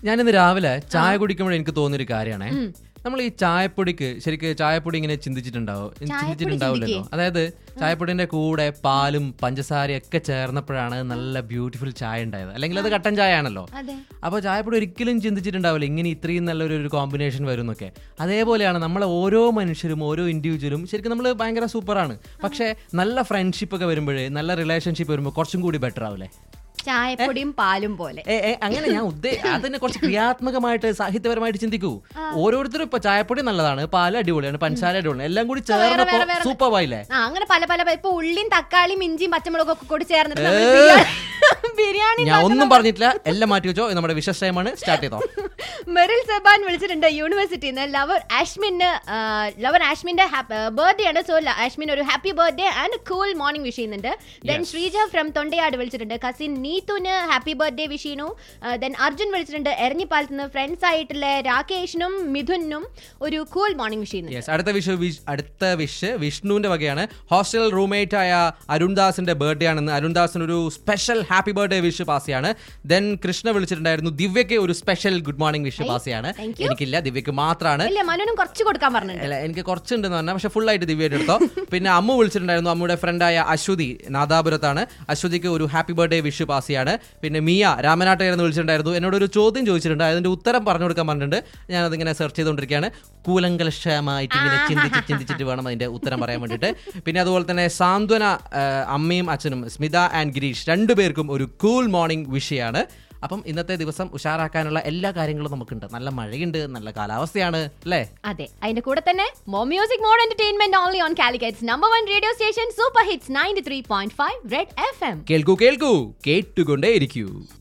ഞാനിന്ന് രാവിലെ ചായ കുടിക്കുമ്പോൾ എനിക്ക് തോന്നിയൊരു കാര്യമാണ് നമ്മൾ ഈ ചായപ്പൊടിക്ക് ശരിക്ക് ചായപ്പൊടി ഇങ്ങനെ ചിന്തിച്ചിട്ടുണ്ടാവും ചിന്തിച്ചിട്ടുണ്ടാവില്ലല്ലോ അതായത് ചായപ്പൊടിന്റെ കൂടെ പാലും പഞ്ചസാരയും ഒക്കെ ചേർന്നപ്പോഴാണ് നല്ല ബ്യൂട്ടിഫുൾ ചായ ഉണ്ടായത് അല്ലെങ്കിൽ അത് കട്ടൻ ചായ ആണല്ലോ അതെ അപ്പോൾ ചായപ്പൊടി ഒരിക്കലും ചിന്തിച്ചിട്ടുണ്ടാവില്ല ഇങ്ങനെ ഇത്രയും നല്ലൊരു ഒരു കോമ്പിനേഷൻ വരും എന്നൊക്കെ അതേപോലെയാണ് നമ്മളെ ഓരോ മനുഷ്യരും ഓരോ ഇൻഡിവിജ്വലും ശരിക്കും നമ്മൾ ഭയങ്കര സൂപ്പറാണ് പക്ഷേ നല്ല ഫ്രണ്ട്ഷിപ്പ് ഒക്കെ വരുമ്പോഴേ നല്ല റിലേഷൻഷിപ്പ് വരുമ്പോൾ കുറച്ചും കൂടി ബെറ്റർ ആവില്ലേ ചായപ്പൊടിയും പാലും പോലെ ഏ, ഏ, അങ്ങനെ ഞാൻ ഉദ്ദേ അതിനെ കുറച്ച് ക്രിയാത്മകമായിട്ട് സാഹിത്യപരമായിട്ട് ചിന്തിക്കൂ ഓരോരുത്തരും ഇപ്പൊ ചായപ്പൊടി നല്ലതാണ് പാല് അടിപൊളിയാണ് പഞ്ചസാര അടിപൊളിയാണ് എല്ലാം കൂടി ചേർന്നപ്പോ വേറെ, വേറെ. സൂപ്പർ ആയില്ലേ ആ അങ്ങനെ പല പല ഇപ്പൊ ഉള്ളിയും തക്കാളിയും ഇഞ്ചിയും പച്ചമുളകും ഒക്കെ കൂടി ചേർന്നിട്ട് നമ്മൾ ബിരിയാണി- ബിരിയാണി ഞാൻ ഒന്നും പറഞ്ഞിട്ടില്ല എല്ലാം മാറ്റി വെച്ചോ ഇത് നമ്മുടെ വിശ്വസ് ടൈമാണ് സ്റ്റാർട്ട് ചെയ്തോ മെറിൽ സെബാൻ വിളിച്ചിട്ടുണ്ട് യൂണിവേഴ്സിറ്റിന്ന് ലവർ ആഷ്മിന് ലവർ ആഷ്മിന്റെ ബർത്ത്ഡേ ആണ് സോ ആഷ്മിൻ ഒരു happy birthday and cool morning wish ചെയ്യുന്നുണ്ട് ദെൻ ശ്രീജ ഫ്രം തൊണ്ടയാട് വിളിച്ചിട്ടുണ്ട് കസിൻ നീതുന് ഹാപ്പി ബർത്ത്ഡേ വിഷ് ചെയ്യുന്നു ദെൻ അർജുൻ വിളിച്ചിട്ടുണ്ട് എരഞ്ഞിപ്പാലത്ത് നിന്ന് ഫ്രണ്ട്സ് ആയിട്ടുള്ള രാകേഷിനും മിഥുനും ഒരു കൂൾ മോർണിംഗ് വിഷ് ചെയ്യുന്നു യെസ് അടുത്ത വിഷ് വിഷ്- അടുത്ത വിഷ് വിഷ്ണുവിന്റെ വകയാണ് ഹോസ്റ്റൽ റൂംമേറ്റ് ആയ അരുൺദാസിന്റെ ബർത്ത്ഡേ ആണെന്ന് അരുൺദാസിന് ഒരു special happy birthday wish pass ചെയ്യാണ് ദെൻ കൃഷ്ണ വിളിച്ചിട്ടുണ്ടായിരുന്നു ദിവ്യക്ക് ഒരു special good morning wish pass ചെയ്യാണ് thank you. എനിക്കില്ല ദിവ്യക്ക് മാത്രമാണ് ഇല്ല മനുനും കുറച്ച് കൊടുക്കാൻ പറഞ്ഞിട്ടുണ്ട് അല്ല എനിക്ക് കുറച്ചുണ്ടെന്ന് പറഞ്ഞാൽ പക്ഷെ ഫുൾ ആയിട്ട് ദിവ്യയുടെ എടുത്തോ പിന്നെ അമ്മു വിളിച്ചിട്ടുണ്ടായിരുന്നു അമ്മയുടെ ഫ്രണ്ടായ അശ്വതി നാദാപുരത്താണ് അശ്വതിക്ക് ഒരു ഹാപ്പി ബർത്ത്ഡേ വിഷ് പാസ് ചെയ്യാണ് പിന്നെ മിയ രാമനാട്ടയെന്ന് വിളിച്ചിട്ടുണ്ടായിരുന്നു എന്നോട് ഒരു ചോദ്യം ചോദിച്ചിട്ടുണ്ട് അതിന്റെ ഉത്തരം പറഞ്ഞു കൊടുക്കാൻ പറഞ്ഞിട്ടുണ്ട് ഞാൻ അതിങ്ങനെ സെർച്ച് ചെയ്തുകൊണ്ടിരിക്കുകയാണ് കൂലങ്കലക്ഷമായിട്ട് ഇങ്ങനെ ചിന്തിച്ച് ചിന്തിച്ചിട്ട് വേണം അതിന്റെ ഉത്തരം പറയാൻ വേണ്ടിയിട്ട് പിന്നെ അതുപോലെ തന്നെ സാന്ത്വന ആ, അമ്മയും അച്ഛനും സ്മിത ആൻഡ് ഗിരീഷ് രണ്ടുപേർക്കും ഒരു കൂൾ മോർണിംഗ് വിഷയാണ് അപ്പം ഇന്നത്തെ ദിവസം ഉഷാറാക്കാനുള്ള എല്ലാ കാര്യങ്ങളും നമുക്കുണ്ട് നല്ല മഴയുണ്ട് നല്ല കാലാവസ്ഥയാണ് അല്ലേ അതെ അതിന്റെ കൂടെ തന്നെ more music more entertainment only on Calicut's number one radio station super hits ninety three point five red F M കേൾക്കൂ കേൾക്കൂ കേട്ടുകൊണ്ടേ ഇരിക്കൂ